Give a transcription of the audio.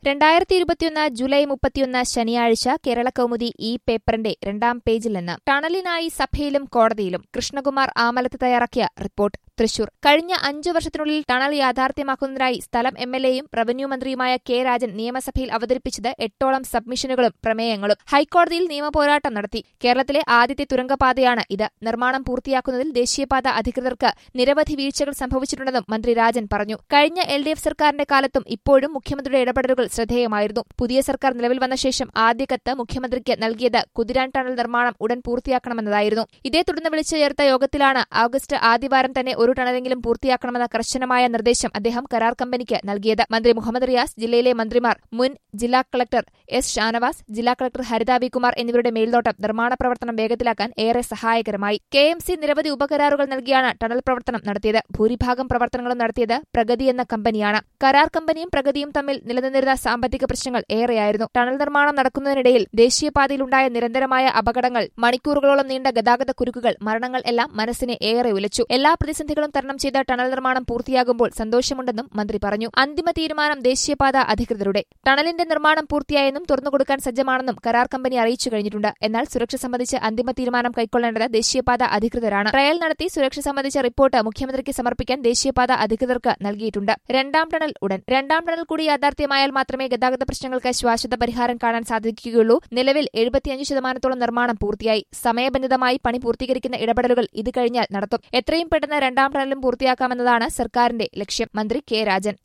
രണ്ടായിരത്തി ഇരുപത്തിയൊന്ന് ജൂലൈ മുപ്പത്തിയൊന്ന് ശനിയാഴ്ച കേരള കൗമുദി ഈ പേപ്പറിന്റെ രണ്ടാം പേജിൽ നിന്ന് ടണലിനായി സഭയിലും കോടതിയിലും കൃഷ്ണകുമാർ ആമലത്ത് തയ്യാറാക്കിയ റിപ്പോർട്ട് തൃശൂർ കഴിഞ്ഞ അഞ്ചു വർഷത്തിനുള്ളിൽ ടണൽ യാഥാർത്ഥ്യമാക്കുന്നതിനായി സ്ഥലം എം എൽ എയും റവന്യൂ മന്ത്രിയുമായ കെ രാജൻ നിയമസഭയിൽ അവതരിപ്പിച്ചത് എട്ടോളം സബ്മിഷനുകളും പ്രമേയങ്ങളും ഹൈക്കോടതിയിൽ നിയമപോരാട്ടം നടത്തി കേരളത്തിലെ ആദ്യത്തെ തുരങ്കപാതയാണ് ഇത് നിർമ്മാണം പൂർത്തിയാക്കുന്നതിൽ ദേശീയപാത അധികൃതർക്ക് നിരവധി വീഴ്ചകൾ സംഭവിച്ചിട്ടുണ്ടെന്നും മന്ത്രി രാജൻ പറഞ്ഞു കഴിഞ്ഞ എൽ ഡി എഫ് സർക്കാരിന്റെ കാലത്തും ഇപ്പോഴും മുഖ്യമന്ത്രിയുടെ ഇടപെടലുകൾ ശ്രദ്ധേയമായിരുന്നു പുതിയ സർക്കാർ നിലവിൽ വന്ന ശേഷം ആദ്യ കത്ത് മുഖ്യമന്ത്രിക്ക് നൽകിയത് കുതിരാൻ ടണൽ നിർമ്മാണം ഉടൻ പൂർത്തിയാക്കണമെന്നതായിരുന്നു ഇതേ തുടർന്ന് വിളിച്ചു ചേർത്ത യോഗത്തിലാണ് ആഗസ്റ്റ് ആദ്യവാരം തന്നെ ഒരു ടണലെങ്കിലും പൂർത്തിയാക്കണമെന്ന കർശനമായ നിർദ്ദേശം അദ്ദേഹം കരാർ കമ്പനിക്ക് നൽകിയത് മന്ത്രി മുഹമ്മദ് റിയാസ് ജില്ലയിലെ മന്ത്രിമാർ മുൻ ജില്ലാ കളക്ടർ എസ് ഷാനവാസ് ജില്ലാ കളക്ടർ ഹരിത വി കുമാർ എന്നിവരുടെ മേൽനോട്ടം നിർമ്മാണ പ്രവർത്തനം വേഗത്തിലാക്കാൻ ഏറെ സഹായകരമായി കെ എം സി നിരവധി ഉപകരാറുകൾ നൽകിയാണ് ടണൽ പ്രവർത്തനം നടത്തിയത് ഭൂരിഭാഗം പ്രവർത്തനങ്ങളും നടത്തിയത് പ്രഗതി എന്ന കമ്പനിയാണ് കരാർ കമ്പനിയും പ്രഗതിയും തമ്മിൽ നിലനിന്നിരുന്ന സാമ്പത്തിക പ്രശ്നങ്ങൾ ഏറെയായിരുന്നു ടണൽ നിർമ്മാണം നടക്കുന്നതിനിടയിൽ ദേശീയപാതയിലുണ്ടായ നിരന്തരമായ അപകടങ്ങൾ മണിക്കൂറുകളോളം നീണ്ട ഗതാഗത കുരുക്കുകൾ മരണങ്ങൾ എല്ലാം മനസ്സിനെ ഏറെ ഉലച്ചു എല്ലാ പ്രതിസന്ധികളും തരണം ചെയ്ത ടണൽ നിർമ്മാണം പൂർത്തിയാകുമ്പോൾ സന്തോഷമുണ്ടെന്നും മന്ത്രി പറഞ്ഞു അന്തിമ തീരുമാനം ദേശീയപാത അധികൃതരുടെ ടണലിന്റെ നിർമ്മാണം പൂർത്തിയായെന്നും തുറന്നുകൊടുക്കാൻ സജ്ജമാണെന്നും കരാർ കമ്പനി അറിയിച്ചു കഴിഞ്ഞിട്ടുണ്ട് എന്നാൽ സുരക്ഷ സംബന്ധിച്ച് അന്തിമ തീരുമാനം കൈക്കൊള്ളേണ്ടത് ദേശീയപാത അധികൃതരാണ് ട്രയൽ നടത്തി സുരക്ഷ സംബന്ധിച്ച റിപ്പോർട്ട് മുഖ്യമന്ത്രിക്ക് സമർപ്പിക്കാൻ ദേശീയപാത അധികൃതർക്ക് നൽകിയിട്ടുണ്ട് രണ്ടാം ടണൽ ഉടൻ രണ്ടാം ടണൽ കൂടി യാഥാർത്ഥ്യമായാൽ മാത്രമേ ഗതാഗത പ്രശ്നങ്ങൾക്ക് ശാശ്വത പരിഹാരം കാണാൻ സാധിക്കുകയുള്ളൂ നിലവിൽ എഴുപത്തിയഞ്ച് ശതമാനത്തോളം നിർമ്മാണം പൂർത്തിയായി സമയബന്ധിതമായി പണി പൂർത്തീകരിക്കുന്ന ഇടപെടലുകൾ ഇത് കഴിഞ്ഞാൽ നടത്തും എത്രയും പെട്ടെന്ന് രണ്ടാം ടണലും പൂർത്തിയാക്കാമെന്നതാണ് സർക്കാരിന്റെ ലക്ഷ്യം മന്ത്രി കെ രാജൻ